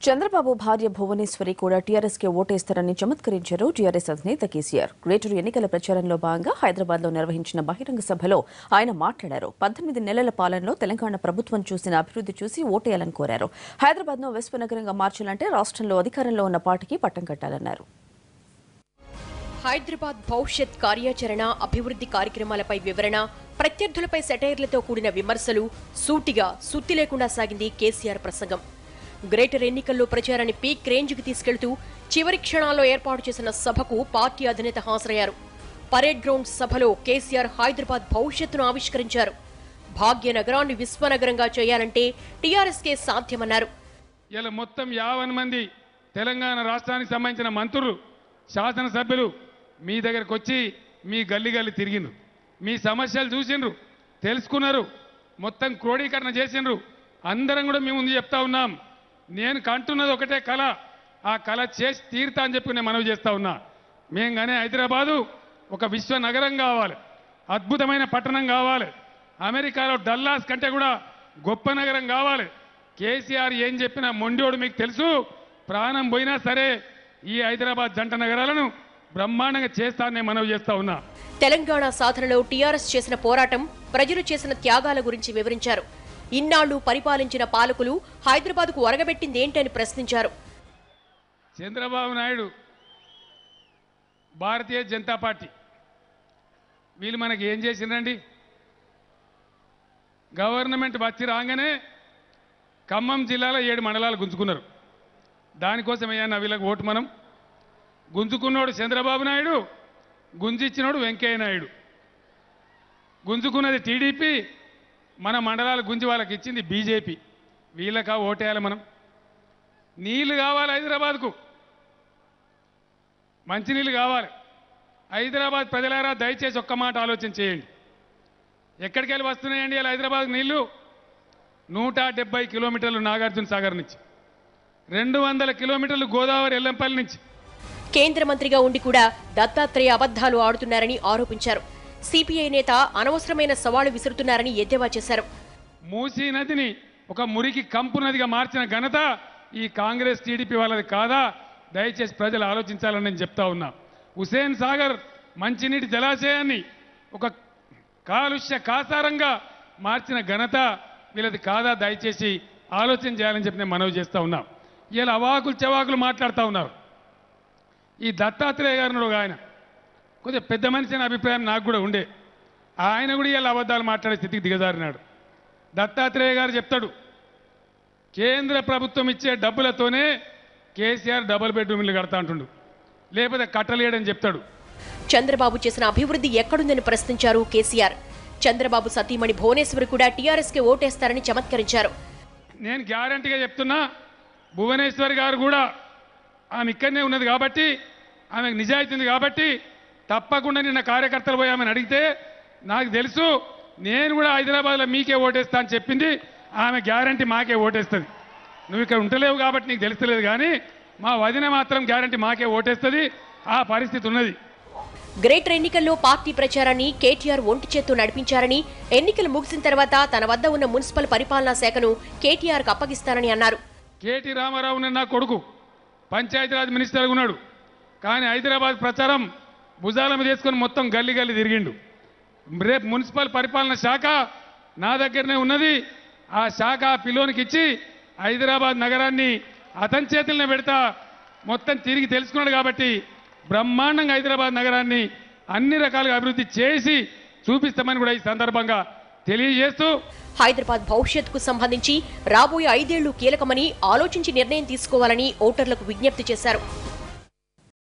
చంద్రబాబు భార్య భువనేశ్వరి కూడా టీఆర్ఎస్ కి ఓటేస్తారని చమత్కరించారు టీఆర్ఎస్ అధినేత కేసీఆర్ గ్రేటర్ ఎన్నికల ప్రచారంలో భాగంగా హైదరాబాద్ లో నిర్వహించిన బహిరంగ సభలో ఆయన మాట్లాడారు పద్దెనిమిది నెలల పాలనలో తెలంగాణ ప్రభుత్వం చూసిన అభివృద్ధి చూసి ఓటేయాలని కోరారు హైదరాబాద్ ను విశ్వనగరంగా మార్చాలంటే రాష్ట్రంలో అధికారంలో ఉన్న పార్టీకి పట్టం కట్టాలన్నారు హైదరాబాద్ భవిష్యత్ కార్యాచరణ అభివృద్ధి కార్యక్రమాలపై వివరణ ప్రత్యర్థులపై సెటైర్లతో కూడిన విమర్శలు సూటిగా సుత్తి లేకుండా సాగింది కేసీఆర్ ప్రసంగం గ్రేటర్ ఎన్నికల్లో ప్రచారాన్ని పీక్ రేంజ్కి తీసుకెళ్తూ చివరి క్షణాల్లో ఏర్పాటు చేసిన సభకు పార్టీ అధినేత హాజరయ్యారు పరేడ్ గ్రౌండ్ సభలో కేసీఆర్ హైదరాబాద్ భవిష్యత్తును ఆవిష్కరించారు భాగ్య నగరాన్ని విశ్వనగరంగా చేయాలంటే టీఆర్ఎస్కే సాధ్యమన్నారు ఇలా మొత్తం యావన్ మంది తెలంగాణ రాష్ట్రానికి సంబంధించిన మంత్రులు శాసనసభ్యులు మీ దగ్గరకు వచ్చి మీ గల్లి గల్లి తిరిగిండ్రు మీ సమస్యలు చూసిండ్రు తెలుసుకున్నారు మొత్తం క్రోడీకరణ చేసిండ్రు అందరం కూడా మీ ముందు చెప్తా ఉన్నాం నేను కంటున్నది ఒకటే కళ ఆ కళ చేసి తీరుతా అని చెప్పి నేను మనవి చేస్తా ఉన్నా మేము కానీ హైదరాబాదు ఒక విశ్వ నగరం కావాలి అద్భుతమైన పట్టణం కావాలి అమెరికాలో డల్లాస్ కంటే కూడా గొప్ప నగరం కావాలి కేసీఆర్ ఏం చెప్పినా మొండోడు మీకు తెలుసు ప్రాణం పోయినా సరే ఈ హైదరాబాద్ జంట నగరాలను బ్రహ్మాండంగా చేస్తానని మనవి చేస్తా ఉన్నా తెలంగాణ సాధనలో టీఆర్ఎస్ చేసిన పోరాటం ప్రజలు చేసిన త్యాగాల గురించి వివరించారు ఇన్నాళ్లు పరిపాలించిన పాలకులు హైదరాబాద్కు ఒరగబెట్టింది ఏంటని ప్రశ్నించారు చంద్రబాబు నాయుడు భారతీయ జనతా పార్టీ వీళ్ళు మనకి ఏం చేసిండ్రండి గవర్నమెంట్ వచ్చి రాగానే ఖమ్మం జిల్లాలో ఏడు మండలాలు గుంజుకున్నారు దానికోసం అయ్యా వీళ్ళకి ఓటు మనం గుంజుకున్నోడు చంద్రబాబు నాయుడు గుంజిచ్చినోడు వెంకయ్య నాయుడు గుంజుకున్నది టీడీపీ మన మండలాలు గుంజి వాళ్ళకి ఇచ్చింది బీజేపీ వీళ్ళకా ఓటేయాలి మనం నీళ్లు కావాలి హైదరాబాద్కు మంచినీళ్ళు కావాలి హైదరాబాద్ ప్రజలారా దయచేసి ఒక్క మాట ఆలోచన చేయండి ఎక్కడికి వెళ్ళి వస్తున్నాయండి ఇలా హైదరాబాద్ నీళ్లు నూట డెబ్బై కిలోమీటర్లు నాగార్జున సాగర్ నుంచి రెండు వందల కిలోమీటర్లు గోదావరి ఎల్లంపల్లి నుంచి కేంద్ర మంత్రిగా ఉండి కూడా దత్తాత్రేయ అబద్ధాలు ఆడుతున్నారని ఆరోపించారు సిపిఐ నేత అనవసరమైన సవాలు విసురుతున్నారని ఎద్దేవా చేశారు మూసీ నదిని ఒక మురికి కంపు నదిగా మార్చిన ఘనత ఈ కాంగ్రెస్ టీడీపీ వాళ్ళది కాదా దయచేసి ప్రజలు ఆలోచించాలని నేను చెప్తా ఉన్నా హుసేన్ సాగర్ మంచినీటి జలాశయాన్ని ఒక కాలుష్య కాసారంగా మార్చిన ఘనత వీళ్ళది కాదా దయచేసి ఆలోచన చేయాలని చెప్పి నేను మనవి చేస్తా ఉన్నా ఇలా అవాకులు చెవాకులు మాట్లాడుతూ ఉన్నారు ఈ దత్తాత్రేయ గారిని ఒక ఆయన కొంచెం పెద్ద మనిషి అనే అభిప్రాయం నాకు కూడా ఉండే ఆయన కూడా ఇలా అబద్ధాలు మాట్లాడే స్థితికి దిగజారినాడు దత్తాత్రేయ గారు చెప్తాడు కేంద్ర ప్రభుత్వం ఇచ్చే డబ్బులతోనే కేసీఆర్ డబుల్ బెడ్రూమ్ ఇల్లు కడతా అంటుండు లేకపోతే కట్టలేడని చెప్తాడు చంద్రబాబు చేసిన అభివృద్ధి ఎక్కడుందని ప్రశ్నించారు కేసీఆర్ చంద్రబాబు సతీమణి భువనేశ్వరి కూడా టీఆర్ఎస్ కి ఓటేస్తారని చమత్కరించారు నేను గ్యారంటీగా చెప్తున్నా భువనేశ్వర్ గారు కూడా ఆమె ఇక్కడనే ఉన్నది కాబట్టి ఆమెకు నిజాయితీ ఉంది కాబట్టి తప్పకుండా నిన్న కార్యకర్తలు పోయి ఆమెను అడిగితే నాకు తెలుసు నేను కూడా హైదరాబాద్లో మీకే ఓటేస్తా అని చెప్పింది ఆమె గ్యారంటీ మాకే ఓటేస్తుంది నువ్వు ఇక్కడ ఉంటలేవు కాబట్టి నీకు తెలుస్తలేదు కానీ మా వదిన మాత్రం గ్యారంటీ మాకే ఓటేస్తుంది ఆ పరిస్థితి ఉన్నది గ్రేటర్ ఎన్నికల్లో పార్టీ ప్రచారాన్ని కేటీఆర్ ఒంటి చేత్తో నడిపించారని ఎన్నికలు ముగిసిన తర్వాత తన వద్ద ఉన్న మున్సిపల్ పరిపాలనా శాఖను కేటీఆర్కు అప్పగిస్తారని అన్నారు కేటీ రామారావు నా కొడుకు పంచాయతీరాజ్ మినిస్టర్గా ఉన్నాడు కానీ హైదరాబాద్ ప్రచారం భుజాల మీద వేసుకొని మొత్తం గల్లీ గల్లీ తిరిగిండు రేపు మున్సిపల్ పరిపాలన శాఖ నా దగ్గరనే ఉన్నది ఆ శాఖ ఆ పిల్లోనికి ఇచ్చి హైదరాబాద్ నగరాన్ని అతని చేతులనే పెడతా మొత్తం తిరిగి తెలుసుకున్నాడు కాబట్టి బ్రహ్మాండంగా హైదరాబాద్ నగరాన్ని అన్ని రకాలుగా అభివృద్ధి చేసి చూపిస్తామని కూడా ఈ సందర్భంగా తెలియజేస్తూ హైదరాబాద్ భవిష్యత్తుకు సంబంధించి రాబోయే ఐదేళ్లు కీలకమని ఆలోచించి నిర్ణయం తీసుకోవాలని ఓటర్లకు విజ్ఞప్తి చేశారు